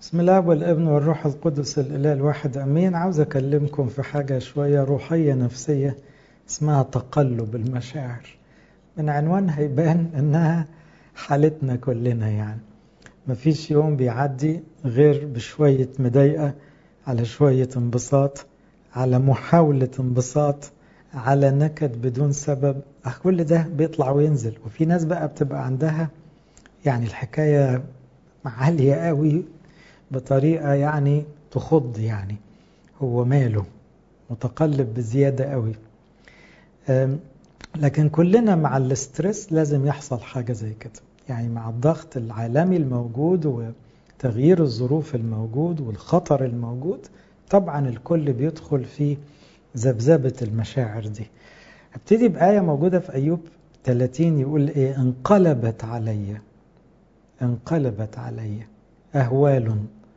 بسم الله والابن والروح القدس الإله الواحد أمين عاوز أكلمكم في حاجة شوية روحية نفسية اسمها تقلب المشاعر من عنوانها يبان إنها حالتنا كلنا يعني مفيش يوم بيعدي غير بشوية مضايقة على شوية انبساط على محاولة انبساط على نكد بدون سبب كل ده بيطلع وينزل وفي ناس بقى بتبقى عندها يعني الحكاية عالية قوي بطريقة يعني تخض يعني هو ماله متقلب بزيادة قوي لكن كلنا مع الاسترس لازم يحصل حاجة زي كده يعني مع الضغط العالمي الموجود وتغيير الظروف الموجود والخطر الموجود طبعا الكل بيدخل في ذبذبة المشاعر دي ابتدي بآية موجودة في أيوب 30 يقول إيه انقلبت علي انقلبت علي أهوال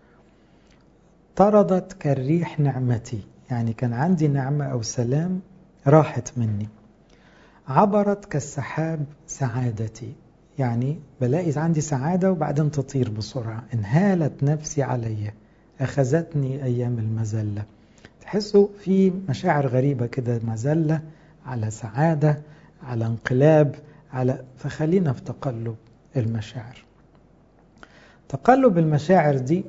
طردت كالريح نعمتي يعني كان عندي نعمة أو سلام راحت مني عبرت كالسحاب سعادتي يعني بلاقي عندي سعادة وبعدين تطير بسرعة انهالت نفسي علي أخذتني أيام المزلة تحسوا في مشاعر غريبة كده مزلة على سعادة على انقلاب على فخلينا في تقلب المشاعر تقلب المشاعر دي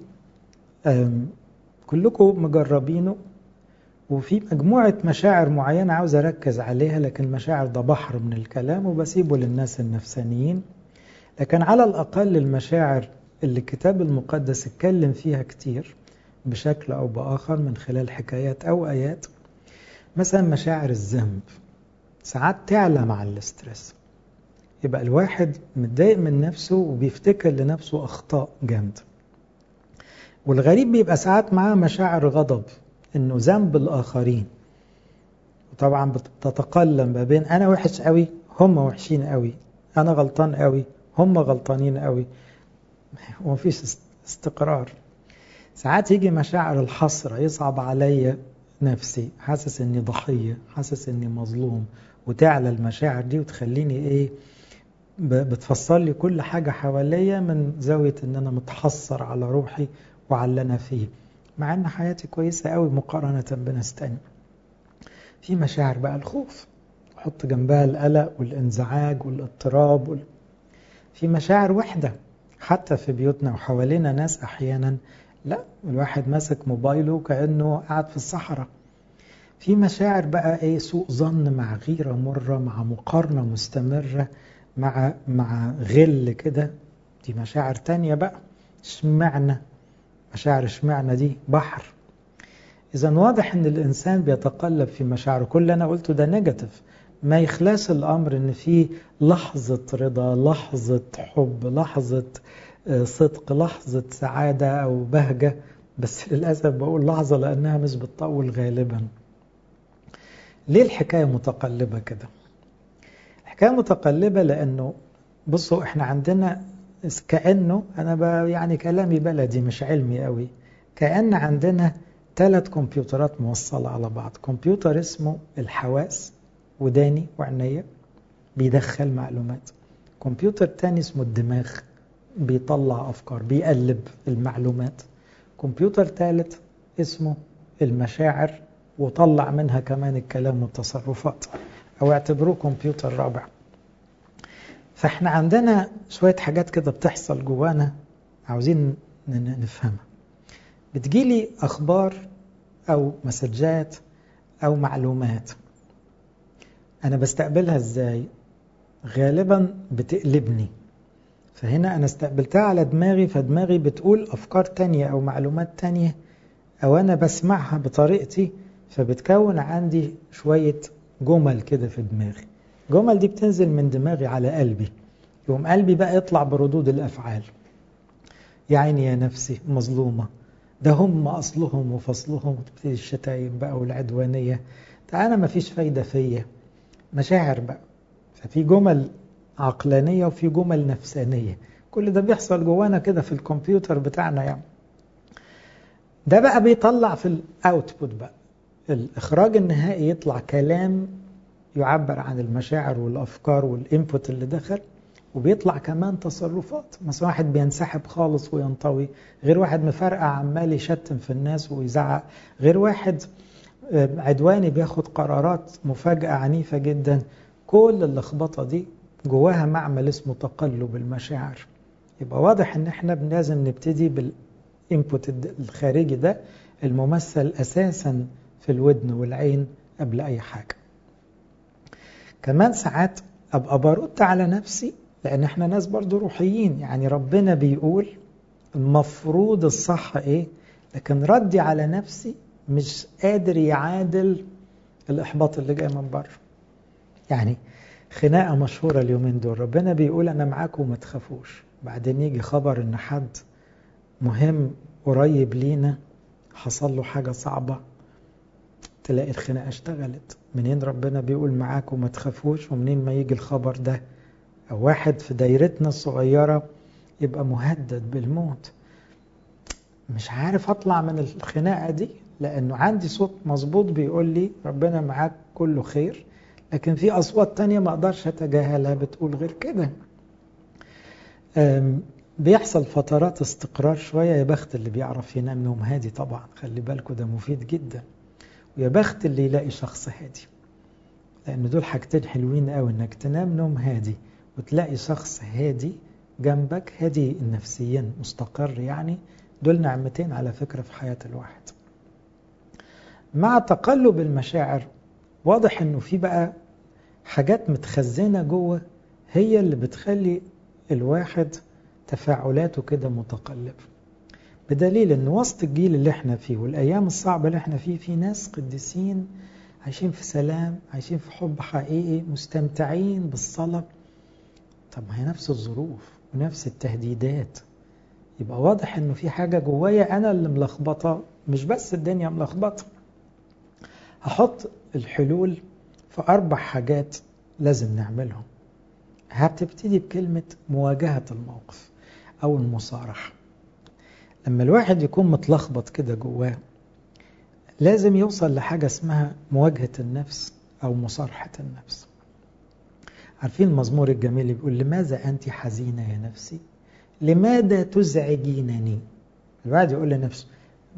كلكم مجربينه وفي مجموعة مشاعر معينة عاوز أركز عليها لكن المشاعر ده بحر من الكلام وبسيبه للناس النفسانيين لكن على الأقل المشاعر اللي الكتاب المقدس اتكلم فيها كتير بشكل أو بآخر من خلال حكايات أو آيات مثلا مشاعر الذنب ساعات تعلى مع الاسترس يبقى الواحد متضايق من نفسه وبيفتكر لنفسه أخطاء جامدة والغريب بيبقى ساعات معاه مشاعر غضب انه ذنب الاخرين وطبعا بتتقلم ما بين انا وحش قوي هم وحشين قوي انا غلطان قوي هم غلطانين قوي ومفيش استقرار ساعات يجي مشاعر الحسرة يصعب عليا نفسي حاسس اني ضحية حاسس اني مظلوم وتعلى المشاعر دي وتخليني ايه بتفسر لي كل حاجة حواليا من زاوية ان انا متحسر على روحي وعلى اللي انا فيه مع ان حياتي كويسة قوي مقارنة بناس تاني في مشاعر بقى الخوف حط جنبها القلق والانزعاج والاضطراب وال... في مشاعر وحدة حتى في بيوتنا وحوالينا ناس احيانا لا الواحد ماسك موبايله كأنه قاعد في الصحراء في مشاعر بقى ايه سوء ظن مع غيرة مرة مع مقارنة مستمرة مع مع غل كده دي مشاعر تانية بقى اشمعنى مشاعر اشمعنى دي بحر اذا واضح ان الانسان بيتقلب في مشاعره كل اللي انا قلته ده نيجاتيف ما يخلاش الامر ان في لحظة رضا لحظة حب لحظة صدق لحظة سعادة او بهجة بس للأسف بقول لحظة لأنها مش بتطول غالبا ليه الحكاية متقلبة كده الحكاية متقلبة لأنه بصوا احنا عندنا كأنه أنا يعني كلامي بلدي مش علمي قوي كأن عندنا ثلاث كمبيوترات موصلة على بعض كمبيوتر اسمه الحواس وداني وعينيا بيدخل معلومات كمبيوتر تاني اسمه الدماغ بيطلع أفكار بيقلب المعلومات كمبيوتر ثالث اسمه المشاعر وطلع منها كمان الكلام والتصرفات أو اعتبروه كمبيوتر رابع فاحنا عندنا شوية حاجات كده بتحصل جوانا عاوزين نفهمها بتجيلي أخبار أو مسجات أو معلومات أنا بستقبلها إزاي غالبا بتقلبني فهنا أنا استقبلتها على دماغي فدماغي بتقول أفكار تانية أو معلومات تانية أو أنا بسمعها بطريقتي فبتكون عندي شوية جمل كده في دماغي الجمل دي بتنزل من دماغي على قلبي يقوم قلبي بقى يطلع بردود الأفعال يا عيني يا نفسي مظلومة ده هم أصلهم وفصلهم وتبتدي الشتايم بقى والعدوانية ده أنا مفيش فايدة فيا مشاعر بقى ففي جمل عقلانية وفي جمل نفسانية كل ده بيحصل جوانا كده في الكمبيوتر بتاعنا يعني ده بقى بيطلع في الاوتبوت بقى الاخراج النهائي يطلع كلام يعبر عن المشاعر والافكار والانبوت اللي دخل وبيطلع كمان تصرفات مثلا واحد بينسحب خالص وينطوي غير واحد مفرقع عمال يشتم في الناس ويزعق غير واحد عدواني بياخد قرارات مفاجأة عنيفة جدا كل اللخبطة دي جواها معمل اسمه تقلب المشاعر يبقى واضح ان احنا لازم نبتدي بالانبوت الخارجي ده الممثل اساسا في الودن والعين قبل اي حاجة كمان ساعات ابقى برد على نفسي لان احنا ناس برضو روحيين يعني ربنا بيقول المفروض الصح ايه لكن ردي على نفسي مش قادر يعادل الاحباط اللي جاي من بره يعني خناقه مشهوره اليومين دول ربنا بيقول انا معاكم وما تخافوش بعدين يجي خبر ان حد مهم قريب لينا حصل له حاجه صعبه تلاقي الخناقه اشتغلت منين ربنا بيقول معاكم وما تخافوش ومنين ما يجي الخبر ده أو واحد في دايرتنا الصغيرة يبقى مهدد بالموت مش عارف أطلع من الخناقة دي لأنه عندي صوت مظبوط بيقول لي ربنا معاك كله خير لكن في أصوات تانية ما أقدرش أتجاهلها بتقول غير كده بيحصل فترات استقرار شوية يا بخت اللي بيعرف ينام نوم هادي طبعا خلي بالكم ده مفيد جدا ويا بخت اللي يلاقي شخص هادي لأن دول حاجتين حلوين قوي إنك تنام نوم هادي وتلاقي شخص هادي جنبك هادي نفسيا مستقر يعني دول نعمتين على فكرة في حياة الواحد مع تقلب المشاعر واضح انه في بقى حاجات متخزنة جوه هي اللي بتخلي الواحد تفاعلاته كده متقلب بدليل ان وسط الجيل اللي احنا فيه والايام الصعبة اللي احنا فيه في ناس قديسين عايشين في سلام عايشين في حب حقيقي مستمتعين بالصلاة طب ما هي نفس الظروف ونفس التهديدات يبقى واضح انه في حاجة جوايا انا اللي ملخبطة مش بس الدنيا ملخبطة هحط الحلول في اربع حاجات لازم نعملهم هبتبتدي بكلمة مواجهة الموقف او المصارحة لما الواحد يكون متلخبط كده جواه لازم يوصل لحاجة اسمها مواجهة النفس أو مصارحة النفس عارفين المزمور الجميل اللي بيقول لماذا أنت حزينة يا نفسي لماذا تزعجينني الواحد يقول لنفسه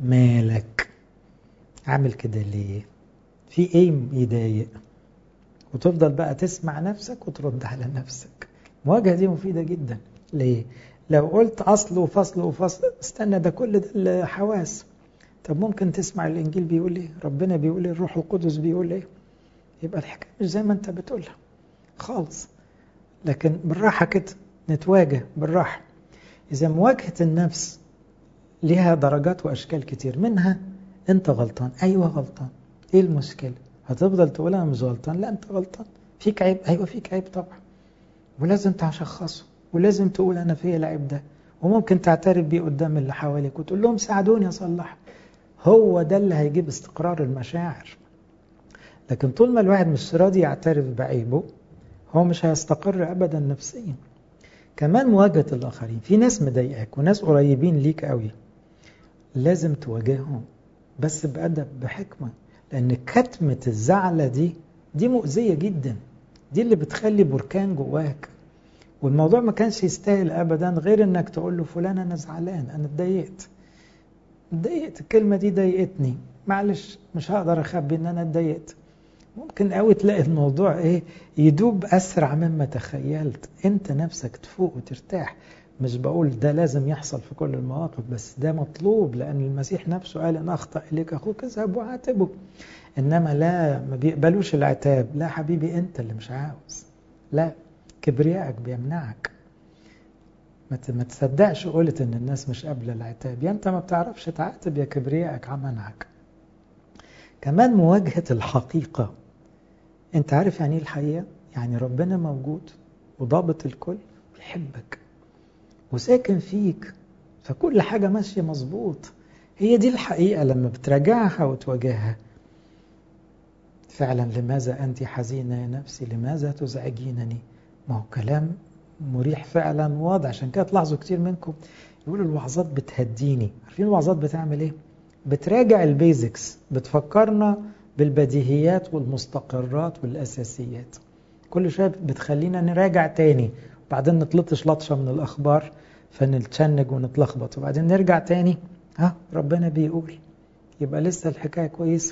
مالك عامل كده ليه في ايه يضايق وتفضل بقى تسمع نفسك وترد على نفسك المواجهة دي مفيدة جدا ليه لو قلت أصل وفصل وفصل استنى ده كل ده الحواس طب ممكن تسمع الإنجيل بيقول إيه ربنا بيقول إيه الروح القدس بيقول إيه يبقى الحكاية مش زي ما أنت بتقولها خالص لكن بالراحة كده نتواجه بالراحة إذا مواجهة النفس لها درجات وأشكال كتير منها أنت غلطان أيوة غلطان إيه المشكلة هتفضل تقول أنا مش غلطان لا أنت غلطان فيك عيب أيوة فيك عيب طبعا ولازم تشخصه ولازم تقول أنا فيا العيب ده وممكن تعترف بيه قدام اللي حواليك وتقول لهم ساعدوني أصلح هو ده اللي هيجيب استقرار المشاعر لكن طول ما الواحد مش راضي يعترف بعيبه هو مش هيستقر أبدا نفسيا كمان مواجهة الآخرين في ناس مضايقاك وناس قريبين ليك قوي لازم تواجههم بس بأدب بحكمة لأن كتمة الزعلة دي دي مؤذية جدا دي اللي بتخلي بركان جواك والموضوع ما كانش يستاهل أبدا غير أنك تقول له فلان أنا زعلان أنا اتضايقت اتضايقت الكلمة دي ضايقتني معلش مش هقدر أخبي أن أنا اتضايقت ممكن قوي تلاقي الموضوع ايه يدوب اسرع مما تخيلت انت نفسك تفوق وترتاح مش بقول ده لازم يحصل في كل المواقف بس ده مطلوب لان المسيح نفسه قال ان اخطا اليك اخوك اذهب وعاتبه انما لا ما بيقبلوش العتاب لا حبيبي انت اللي مش عاوز لا كبريائك بيمنعك ما تصدقش قولت ان الناس مش قابله العتاب يا انت ما بتعرفش تعاتب يا كبريائك منعك كمان مواجهه الحقيقه انت عارف يعني ايه الحقيقه يعني ربنا موجود وضابط الكل بيحبك وساكن فيك فكل حاجه ماشيه مظبوط هي دي الحقيقه لما بتراجعها وتواجهها فعلا لماذا انت حزينه يا نفسي لماذا تزعجينني ما هو كلام مريح فعلا واضح عشان كده تلاحظوا كتير منكم يقولوا الوعظات بتهديني عارفين الوعظات بتعمل ايه بتراجع البيزكس بتفكرنا بالبديهيات والمستقرات والأساسيات كل شوية بتخلينا نراجع تاني بعدين نتلطش لطشة من الأخبار فنتشنج ونتلخبط وبعدين نرجع تاني ها ربنا بيقول يبقى لسه الحكاية كويسة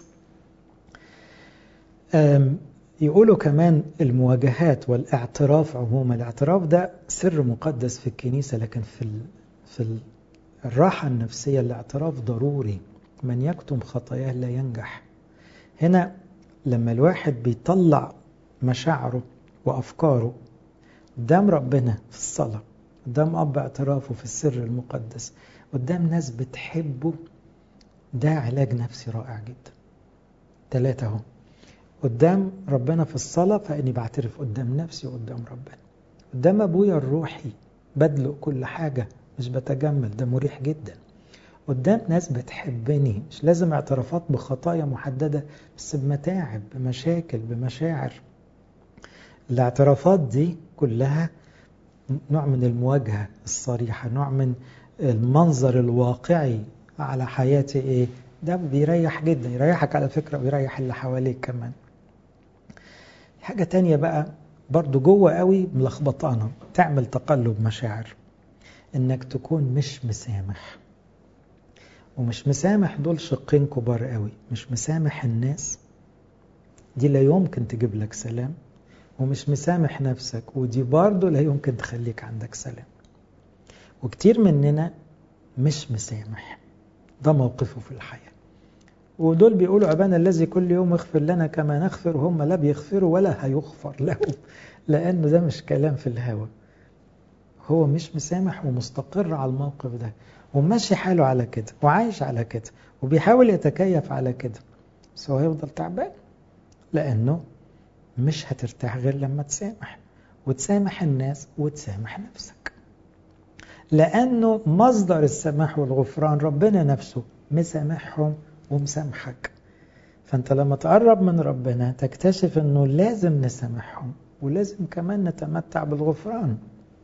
يقولوا كمان المواجهات والاعتراف عموما الاعتراف ده سر مقدس في الكنيسة لكن في في الراحة النفسية الاعتراف ضروري من يكتم خطاياه لا ينجح هنا لما الواحد بيطلع مشاعره وأفكاره قدام ربنا في الصلاة قدام أب اعترافه في السر المقدس قدام ناس بتحبه ده علاج نفسي رائع جدا ثلاثة اهو قدام ربنا في الصلاة فإني بعترف قدام نفسي وقدام ربنا قدام أبويا الروحي بدلق كل حاجة مش بتجمل ده مريح جدا قدام ناس بتحبني مش لازم اعترافات بخطايا محددة بس بمتاعب بمشاكل بمشاعر الاعترافات دي كلها نوع من المواجهة الصريحة نوع من المنظر الواقعي على حياتي ايه ده بيريح جدا يريحك على فكرة ويريح اللي حواليك كمان حاجة تانية بقى برضو جوه قوي ملخبطانا تعمل تقلب مشاعر انك تكون مش مسامح ومش مسامح دول شقين كبار قوي مش مسامح الناس دي لا يمكن تجيب لك سلام ومش مسامح نفسك ودي برضه لا يمكن تخليك عندك سلام وكتير مننا مش مسامح ده موقفه في الحياة ودول بيقولوا أبانا الذي كل يوم اغفر لنا كما نغفر هم لا بيغفروا ولا هيغفر لهم لأنه ده مش كلام في الهوى هو مش مسامح ومستقر على الموقف ده وماشي حاله على كده وعايش على كده وبيحاول يتكيف على كده بس هو هيفضل تعبان لأنه مش هترتاح غير لما تسامح وتسامح الناس وتسامح نفسك لأنه مصدر السماح والغفران ربنا نفسه مسامحهم ومسامحك فأنت لما تقرب من ربنا تكتشف أنه لازم نسامحهم ولازم كمان نتمتع بالغفران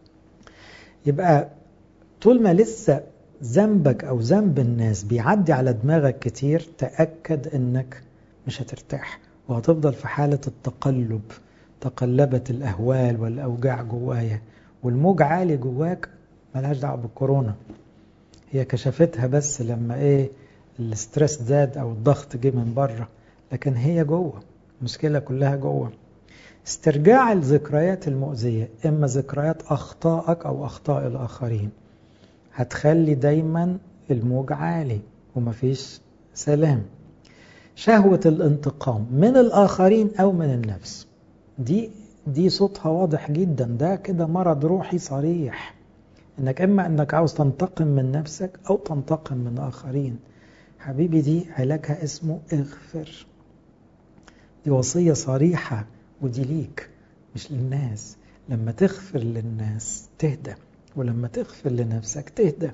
يبقى طول ما لسه ذنبك أو ذنب الناس بيعدي على دماغك كتير تأكد أنك مش هترتاح وهتفضل في حالة التقلب تقلبت الأهوال والأوجاع جوايا والموج عالي جواك ملهاش دعوة بالكورونا هي كشفتها بس لما ايه الاسترس زاد او الضغط جه من بره لكن هي جوه المشكلة كلها جوه استرجاع الذكريات المؤذية اما ذكريات اخطائك او اخطاء الاخرين هتخلي دايما الموج عالي ومفيش سلام شهوة الانتقام من الآخرين أو من النفس دي دي صوتها واضح جدا ده كده مرض روحي صريح انك اما انك عاوز تنتقم من نفسك او تنتقم من آخرين حبيبي دي علاجها اسمه اغفر دي وصية صريحة ودي ليك مش للناس لما تغفر للناس تهدى ولما تغفر لنفسك تهدى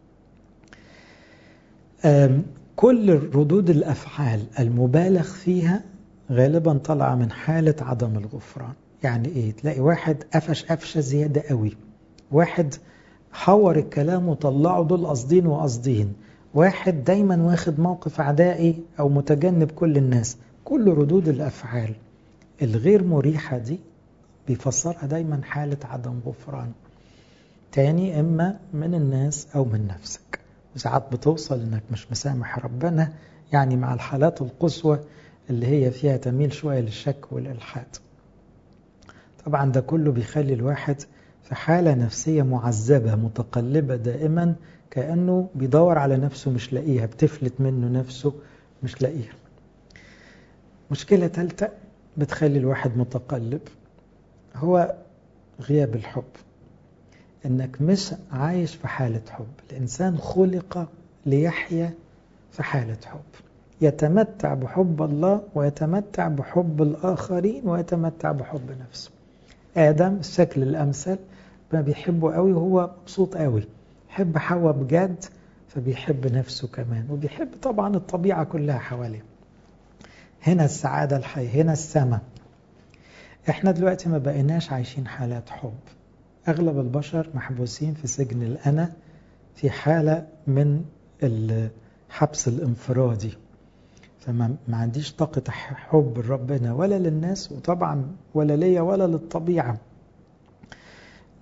كل ردود الأفعال المبالغ فيها غالبا طالعة من حالة عدم الغفران يعني ايه تلاقي واحد قفش قفشة زيادة قوي واحد حور الكلام وطلعه دول قصدين وقصدين واحد دايما واخد موقف عدائي او متجنب كل الناس كل ردود الافعال الغير مريحة دي بيفسرها دايما حالة عدم غفران تاني اما من الناس او من نفسك ساعات بتوصل انك مش مسامح ربنا يعني مع الحالات القصوى اللي هي فيها تميل شوية للشك والإلحاد طبعا ده كله بيخلي الواحد في حالة نفسية معذبة متقلبة دائما كأنه بيدور على نفسه مش لاقيها بتفلت منه نفسه مش لاقيها مشكلة ثالثة بتخلي الواحد متقلب هو غياب الحب انك مش عايش في حالة حب الانسان خلق ليحيا في حالة حب يتمتع بحب الله ويتمتع بحب الآخرين ويتمتع بحب نفسه آدم الشكل الأمثل ما بيحبه قوي وهو مبسوط قوي يحب حواء بجد فبيحب نفسه كمان وبيحب طبعا الطبيعة كلها حواليه هنا السعادة الحية هنا السماء احنا دلوقتي ما بقيناش عايشين حالات حب أغلب البشر محبوسين في سجن الأنا في حالة من الحبس الانفرادي فما ما عنديش طاقة حب لربنا ولا للناس وطبعا ولا ليا ولا للطبيعة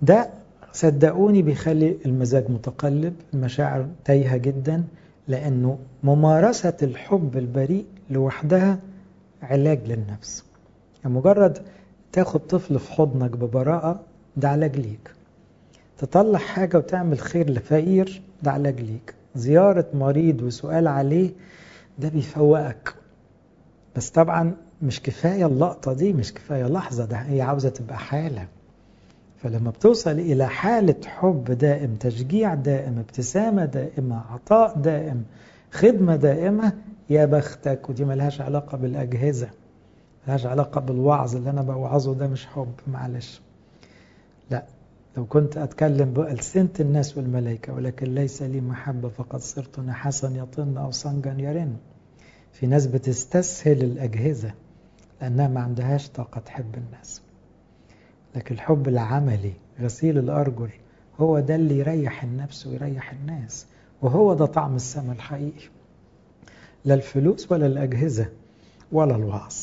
ده صدقوني بيخلي المزاج متقلب المشاعر تايهة جدا لأنه ممارسة الحب البريء لوحدها علاج للنفس يعني مجرد تاخد طفل في حضنك ببراءة ده علاج ليك تطلع حاجة وتعمل خير لفقير ده علاج ليك زيارة مريض وسؤال عليه ده بيفوقك بس طبعا مش كفاية اللقطة دي مش كفاية لحظة ده هي عاوزة تبقى حالة فلما بتوصل إلى حالة حب دائم تشجيع دائم ابتسامة دائمة عطاء دائم خدمة دائمة يا بختك ودي ملهاش علاقة بالأجهزة ملهاش علاقة بالوعظ اللي أنا بوعظه ده مش حب معلش لا لو كنت أتكلم بألسنة الناس والملائكة ولكن ليس لي محبة فقد صرت نحاسا يطن أو صنجا يرن في ناس بتستسهل الأجهزة لأنها ما عندهاش طاقة تحب الناس لكن الحب العملي غسيل الأرجل هو ده اللي يريح النفس ويريح الناس وهو ده طعم السماء الحقيقي لا الفلوس ولا الأجهزة ولا الوعظ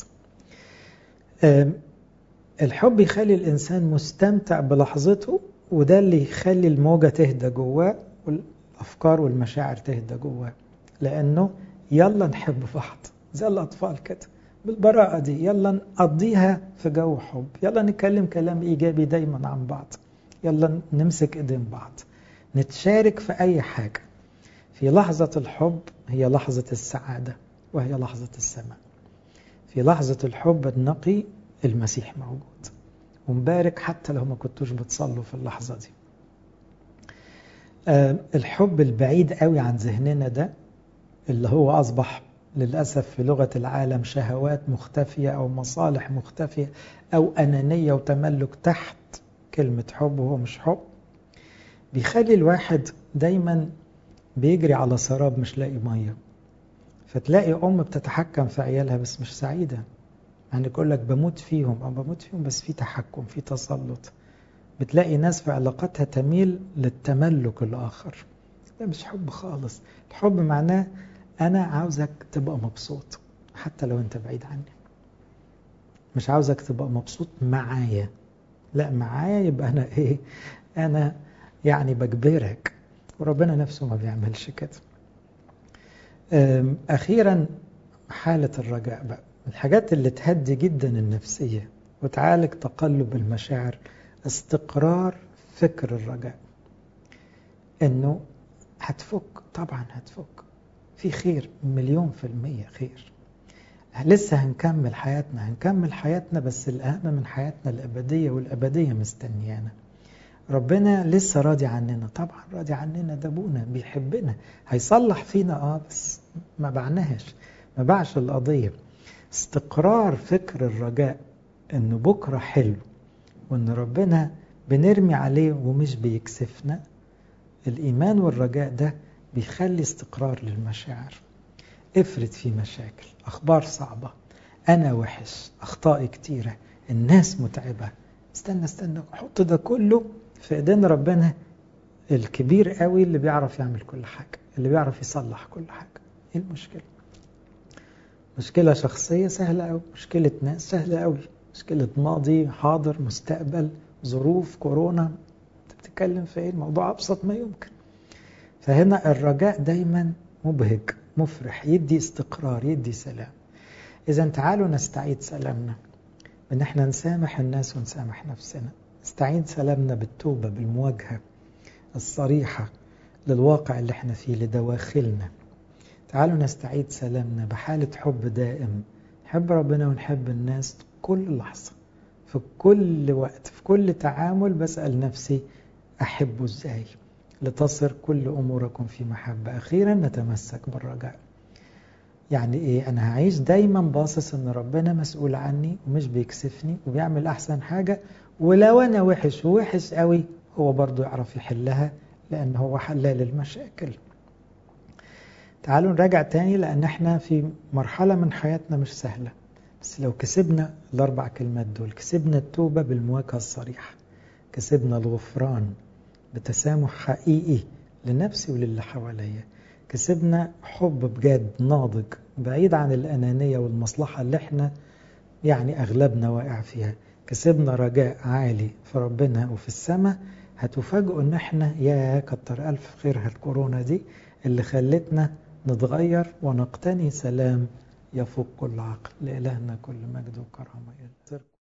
الحب يخلي الإنسان مستمتع بلحظته وده اللي يخلي الموجة تهدى جواه والأفكار والمشاعر تهدى جواه لأنه يلا نحب بعض زي الأطفال كده بالبراءة دي يلا نقضيها في جو حب يلا نتكلم كلام إيجابي دايما عن بعض يلا نمسك إيدين بعض نتشارك في أي حاجة في لحظة الحب هي لحظة السعادة وهي لحظة السماء في لحظة الحب النقي المسيح موجود ومبارك حتى لو ما كنتوش بتصلوا في اللحظة دي أه الحب البعيد قوي عن ذهننا ده اللي هو أصبح للأسف في لغة العالم شهوات مختفية أو مصالح مختفية أو أنانية وتملك تحت كلمة حب وهو مش حب بيخلي الواحد دايما بيجري على سراب مش لاقي مية فتلاقي أم بتتحكم في عيالها بس مش سعيدة يعني يقول لك بموت فيهم أو بموت فيهم بس في تحكم في تسلط بتلاقي ناس في علاقاتها تميل للتملك الآخر ده مش حب خالص الحب معناه أنا عاوزك تبقى مبسوط حتى لو أنت بعيد عني مش عاوزك تبقى مبسوط معايا لا معايا يبقى أنا إيه أنا يعني بجبرك وربنا نفسه ما بيعملش كده أخيرا حالة الرجاء بقى الحاجات اللي تهدي جدا النفسية وتعالج تقلب المشاعر استقرار فكر الرجاء انه هتفك طبعا هتفك في خير مليون في المية خير لسه هنكمل حياتنا هنكمل حياتنا بس الأهم من حياتنا الأبدية والأبدية مستنيانا ربنا لسه راضي عننا طبعا راضي عننا ده ابونا بيحبنا هيصلح فينا اه بس ما بعناهاش ما باعش القضيه استقرار فكر الرجاء ان بكره حلو وان ربنا بنرمي عليه ومش بيكسفنا الايمان والرجاء ده بيخلي استقرار للمشاعر افرض في مشاكل اخبار صعبه انا وحش اخطائي كتيره الناس متعبه استنى استنى حط ده كله في ايدين ربنا الكبير قوي اللي بيعرف يعمل كل حاجه اللي بيعرف يصلح كل حاجه ايه المشكله مشكلة شخصية سهلة أوي مشكلة ناس سهلة أوي مشكلة ماضي حاضر مستقبل ظروف كورونا أنت بتتكلم في إيه الموضوع أبسط ما يمكن فهنا الرجاء دايما مبهج مفرح يدي استقرار يدي سلام إذا تعالوا نستعيد سلامنا إن احنا نسامح الناس ونسامح نفسنا نستعيد سلامنا بالتوبة بالمواجهة الصريحة للواقع اللي احنا فيه لدواخلنا تعالوا نستعيد سلامنا بحالة حب دائم نحب ربنا ونحب الناس كل لحظة في كل وقت في كل تعامل بسأل نفسي أحبه إزاي لتصر كل أموركم في محبة أخيرا نتمسك بالرجاء يعني إيه أنا هعيش دايما باصص إن ربنا مسؤول عني ومش بيكسفني وبيعمل أحسن حاجة ولو أنا وحش ووحش قوي هو برضو يعرف يحلها لأن هو حلال المشاكل تعالوا نراجع تاني لأن احنا في مرحلة من حياتنا مش سهلة بس لو كسبنا الأربع كلمات دول كسبنا التوبة بالمواجهة الصريحة كسبنا الغفران بتسامح حقيقي لنفسي وللي حواليا كسبنا حب بجد ناضج بعيد عن الأنانية والمصلحة اللي احنا يعني أغلبنا واقع فيها كسبنا رجاء عالي في ربنا وفي السماء هتفاجئوا ان احنا يا كتر الف خيرها الكورونا دي اللي خلتنا نتغير ونقتني سلام يفوق كل عقل لإلهنا كل مجد وكرامة